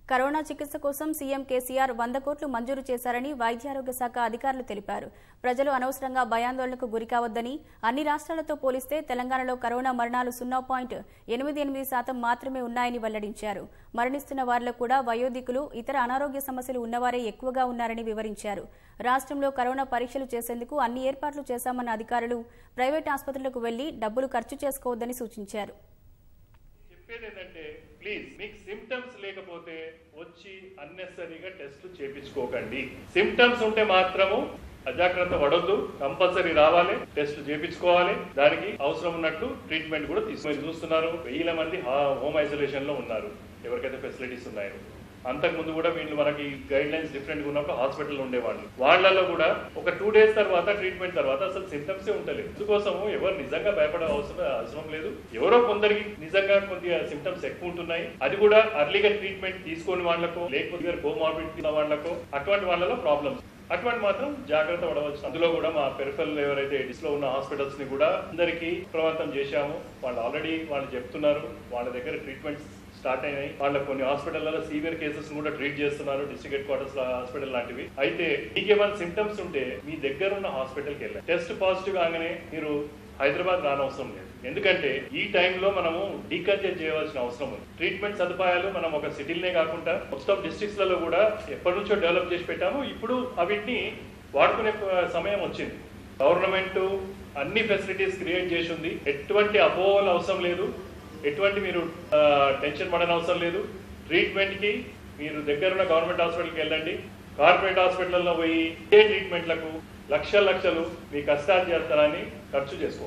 corona చికిత్స కోసం CM KCR వంద కోట్లు మంజూరు చేశారని వైద్యారోగ్య శాఖ అధికారులు తెలిపారు ప్రజలు అనవసరంగా భయాందోళనకు గురికావద్దని అన్ని రాష్ట్రాలతో పోలిస్తే తెలంగాణలో కరోనా మరణాలు సున్నా పాయింట్ ఎనిమిది ఎనిమిది శాతం మాత్రమే ఉన్నాయని వెల్లడించారు మరణిస్తున్న వారిలో కూడా వయోధికులు ఇతర అనారోగ్య సమస్యలు ఉన్నవారే ఎక్కువగా ఉన్నారని వివరించారు రాష్ట్రంలో కరోనా పరీక్షలు చేసేందుకు అన్ని ఏర్పాట్లు చేశామన్న అధికారులు ప్రైవేట్ ఆసుపత్రులకు వెళ్లి డబ్బులు ఖర్చు చేసుకోవద్దని సూచించారు చెప్పేది ఏంటంటే ప్లీజ్ మీకు సిమ్టమ్స్ లేకపోతే వచ్చి అన్నెసరీగా టెస్ట్లు చేపించుకోకండి సిమ్టమ్స్ ఉంటే మాత్రము అజాగ్రత్త పడొద్దు కంపల్సరీ రావాలి టెస్ట్ చేపించుకోవాలి దానికి అవసరం ఉన్నట్టు ట్రీట్మెంట్ కూడా తీసు మీరు చూస్తున్నారు వెయ్యిల మంది హోమ్ ఐసోలేషన్ లో ఉన్నారు ఎవరికైతే ఫెసిలిటీస్ ఉన్నాయో అంతకు ముందు కూడా వీళ్ళు మనకి గైడ్ లైన్స్ డిఫరెంట్ గా ఉన్నప్పుడు హాస్పిటల్ ఉండేవాళ్ళు వాళ్ళలో కూడా ఒక టూ డేస్ తర్వాత ట్రీట్మెంట్ తర్వాత అసలు సిమ్టమ్స్ ఉండలేదు అందుకోసము ఎవరు నిజంగా భయపడే అవసరం అవసరం లేదు ఎవరో కొందరికి నిజంగా కొద్దిగా సిమ్టమ్స్ ఎక్కువ ఉంటున్నాయి అది కూడా అర్లీగా ట్రీట్మెంట్ తీసుకోని వాళ్ళకో లేకపోతే కోమార్బిడ్ ఉన్న వాళ్ళకో అటువంటి వాళ్ళలో ప్రాబ్లమ్స్ అటువంటి మాత్రం జాగ్రత్త పడవచ్చు అందులో కూడా మా పెరిఫెల్ ఎవరైతే ఎడిస్ లో ఉన్న హాస్పిటల్స్ ని కూడా అందరికీ ప్రవంతం చేశాము వాళ్ళు ఆల్రెడీ వాళ్ళు చెప్తున్నారు వాళ్ళ దగ్గర ట్రీట్మెంట్స్ స్టార్ట్ అయినాయి వాళ్ళ కొన్ని హాస్పిటల్లో సీవియర్ కేసెస్ కూడా ట్రీట్ చేస్తున్నారు డిస్ట్రిక్ట్ హెడ్ క్వార్టర్స్ హాస్పిటల్ లాంటివి అయితే మీకు ఏమైనా సిమ్టమ్స్ ఉంటే మీ దగ్గర ఉన్న హాస్పిటల్కి వెళ్ళండి టెస్ట్ పాజిటివ్ కాగానే మీరు హైదరాబాద్ రానవసరం లేదు ఎందుకంటే ఈ టైంలో మనము డీకంజెట్ చేయవలసిన అవసరం ఉంది ట్రీట్మెంట్ సదుపాయాలు మనం ఒక సిటీలనే కాకుండా మొత్తం డిస్ట్రిక్ట్స్ లలో కూడా ఎప్పటి నుంచో డెవలప్ చేసి పెట్టాము ఇప్పుడు అవిటిని వాడుకునే ప- సమయం వచ్చింది గవర్నమెంట్ అన్ని ఫెసిలిటీస్ క్రియేట్ చేసి ఉంది ఎటువంటి అపోహలు అవసరం లేదు ఎటువంటి మీరు ఆ, టెన్షన్ పడని అవసరం లేదు ట్రీట్మెంట్ కి మీరు దగ్గరున్న గవర్నమెంట్ హాస్పిటల్కి వెళ్ళండి కార్పొరేట్ హాస్పిటల్లో పోయి ఏ ట్రీట్మెంట్లకు లక్షల లక్షలు మీ కష్టార్జితాన్ని ఖర్చు చేసుకో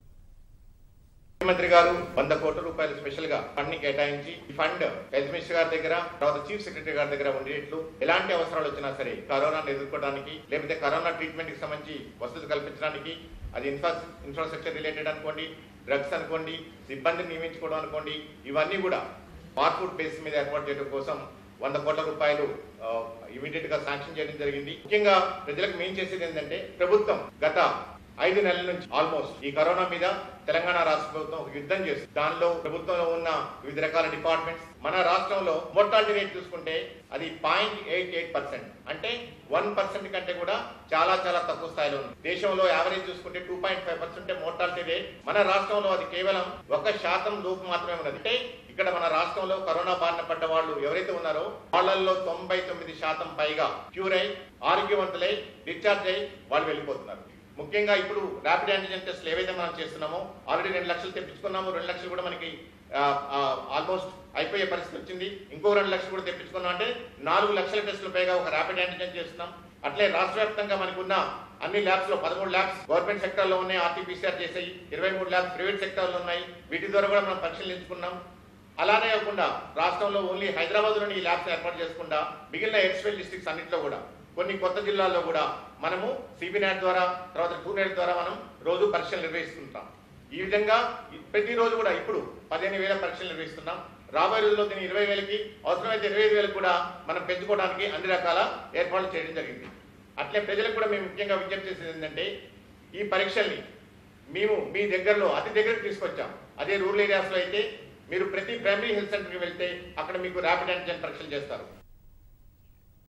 ముఖ్యమంత్రి గారు వంద కోట్ల రూపాయలు స్పెషల్ గా ఫండ్ ని కేటాయించి ఈ ఫండ్ హెల్త్ మినిస్టర్ గారి దగ్గర తర్వాత చీఫ్ సెక్రటరీ గారి దగ్గర ఉండేట్లు ఎలాంటి అవసరాలు వచ్చినా సరే కరోనాను ఎదుర్కోవడానికి లేకపోతే కరోనా ట్రీట్మెంట్ కి సంబంధించి వసతులు కల్పించడానికి అది ఇన్ఫ్రా ఇన్ఫ్రాస్ట్రక్చర్ రిలేటెడ్ అనుకోండి డ్రగ్స్ అనుకోండి సిబ్బందిని నియమించుకోవడం అనుకోండి ఇవన్నీ కూడా మార్ఫుడ్ బేస్ మీద ఏర్పాటు చేయడం కోసం వంద కోట్ల రూపాయలు ఇమీడియట్ గా శాంక్షన్ చేయడం జరిగింది ముఖ్యంగా ప్రజలకు మేం చేసేది ఏంటంటే ప్రభుత్వం గత ఐదు నెలల నుంచి ఆల్మోస్ట్ ఈ కరోనా మీద తెలంగాణ రాష్ట్ర ప్రభుత్వం ఒక యుద్ధం చేస్తుంది దానిలో ప్రభుత్వంలో ఉన్న వివిధ రకాల డిపార్ట్మెంట్స్ మన రాష్ట్రంలో మోర్టాలిటీ రేట్ చూసుకుంటే అది పాయింట్ ఎయిట్ ఎయిట్ పర్సెంట్ అంటే వన్ పర్సెంట్ కంటే కూడా చాలా చాలా తక్కువ స్థాయిలో ఉంది దేశంలో యావరేజ్ చూసుకుంటే two point five percent mortality rate మన రాష్ట్రంలో అది కేవలం ఒక శాతం లోపు మాత్రమే ఉన్నది అంటే ఇక్కడ మన రాష్ట్రంలో కరోనా బారిన పడ్డ వాళ్ళు ఎవరైతే ఉన్నారో వాళ్ళల్లో తొంభై తొమ్మిది శాతం పైగా క్యూర్ అయి ఆరోగ్యవంతులై డిశ్చార్జ్ అయి వాళ్ళు వెళ్ళిపోతున్నారు ముఖ్యంగా ఇప్పుడు ర్యాపిడ్ యాంటిజెన్ టెస్ట్లు ఏవైతే మనం చేస్తున్నామో ఆల్రెడీ రెండు లక్షలు తెప్పించుకున్నాము రెండు లక్షలు కూడా మనకి ఆల్మోస్ట్ అయిపోయే పరిస్థితి వచ్చింది ఇంకో రెండు లక్షలు కూడా తెప్పించుకున్నాం అంటే నాలుగు లక్షల టెస్టులు పైగా ఒక ర్యాపిడ్ యాంటిజెన్ చేస్తున్నాం అట్లే రాష్ట్ర వ్యాప్తంగా మనకున్న అన్ని ల్యాబ్స్ లో పదమూడు ల్యాబ్స్ గవర్నమెంట్ సెక్టర్ లో ఉన్నాయి ఆర్టీపీసీఆర్ చేసాయి ఇరవై మూడు ల్యాబ్స్ ప్రైవేట్ సెక్టర్ లో ఉన్నాయి వీటి ద్వారా కూడా మనం పరిశీలించుకున్నాం అలానే కాకుండా రాష్ట్రంలో ఓన్లీ హైదరాబాద్ లోని ఈ ల్యాబ్స్ ఏర్పాటు చేసుకుండా మిగిలిన ఎక్స్పెల్ డిస్ట్రిక్ట్స్ అన్నింటిలో కూడా కొన్ని కొత్త జిల్లాల్లో కూడా మనము సిబినాట్ ద్వారా తర్వాత టూనెట్ ద్వారా మనం రోజు పరీక్షలు నిర్వహిస్తుంటాం ఈ విధంగా ఈ- ప్రతిరోజు కూడా ఇప్పుడు పదిహేను వేల పరీక్షలు నిర్వహిస్తున్నాం రాబోయే రోజుల్లో దీన్ని ఇరవై వేలకి అవసరమైతే ఇరవై ఐదు వేలకు కూడా మనం పెంచుకోవడానికి అన్ని రకాల ఏర్పాట్లు చేయడం జరిగింది అట్లే ప్రజలకు కూడా మేము ముఖ్యంగా విజ్ఞప్తి చేసేది ఏంటంటే ఈ పరీక్షల్ని మేము మీ దగ్గరలో అతి దగ్గరకు తీసుకొచ్చాం అదే రూరల్ ఏరియాస్లో అయితే మీరు ప్రతి ప్రైమరీ హెల్త్ సెంటర్కి వెళ్తే అక్కడ మీకు ర్యాపిడ్ యాంటిజెన్ పరీక్షలు చేస్తారు